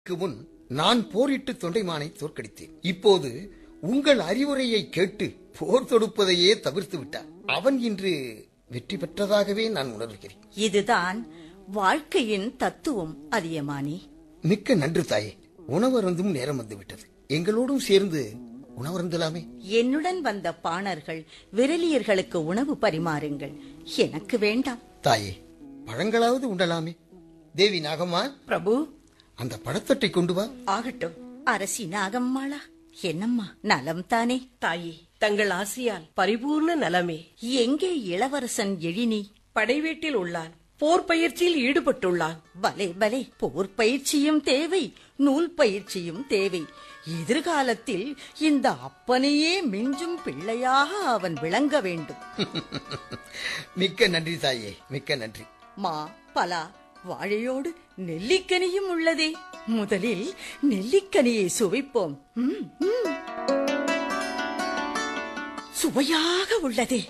க்கு முன் நான் போரிட்டு தொண்டைமானை தோற்கடித்தேன் இப்போது உங்கள் அறிவுரையை கேட்டு போர் தொடுப்பதையே தவிர்த்து விட்டார் அவன் இன்று வெற்றி பெற்றதாகவே நான் உணர்கிறேன் இதுதான் வாழ்க்கையின் தத்துவம் அதியமானி மிக்க நன்று தாயே உணவருந்தும் நேரம் வந்துவிட்டது எங்களோடும் சேர்ந்து உணவருந்தலாமே என்னுடன் வந்த பாணர்கள் விரலியர்களுக்கு உணவு பரிமாறுங்கள் எனக்கு வேண்டாம் தாயே பழங்களாவது உண்டலாமே தேவி நாகம்மா பிரபு அந்த பழத்தட்டை கொண்டு வா ஆகட்டும் அரசி நாகம்மாளா என்னம்மா நலம் தானே தாயே தங்கள் ஆசியால் பரிபூர்ண நலமே எங்கே இளவரசன் எழினி படைவீட்டில் உள்ளான் போர் பயிற்சியில் ஈடுபட்டுள்ளான் பலே பலே போர் பயிற்சியும் தேவை நூல் பயிற்சியும் தேவை எதிர்காலத்தில் இந்த அப்பனையே மிஞ்சும் பிள்ளையாக அவன் விளங்க வேண்டும் மிக்க நன்றி தாயே மிக்க நன்றி மா பலா வாழையோடு நெல்லிக்கனியும் உள்ளதே முதலில் நெல்லிக்கனியை சுவைப்போம் ம், ம். சுவையாக உள்ளதே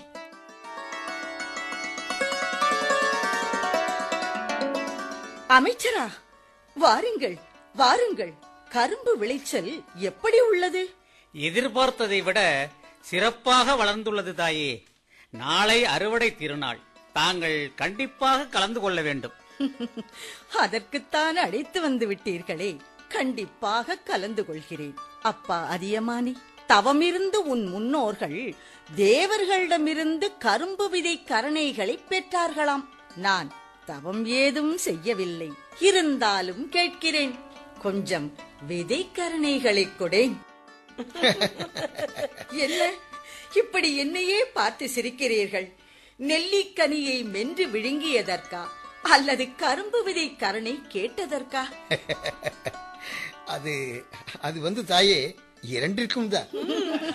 அமைச்சரா வாருங்கள் வாருங்கள் கரும்பு விளைச்சல் எப்படி உள்ளது எதிர்பார்த்ததை விட சிறப்பாக வளர்ந்துள்ளது தாயே நாளை அறுவடை திருநாள் தாங்கள் கண்டிப்பாக கலந்து கொள்ள வேண்டும் அதற்குத்தான் அழைத்து வந்து விட்டீர்களே கண்டிப்பாக கலந்து கொள்கிறேன் அப்பா அதியமானி தவமிருந்து உன் முன்னோர்கள் தேவர்களிடமிருந்து கரும்பு விதை கரணைகளை பெற்றார்களாம் நான் தவம் ஏதும் செய்யவில்லை இருந்தாலும் கேட்கிறேன் கொஞ்சம் விதை கரணைகளை கொடேன் என்ன இப்படி என்னையே பார்த்து சிரிக்கிறீர்கள் நெல்லிக்கனியை மென்று விழுங்கியதற்கா அல்லது கரும்பு விதை கரணை கேட்டதற்கா அது அது வந்து தாயே இரண்டிற்கும் தான்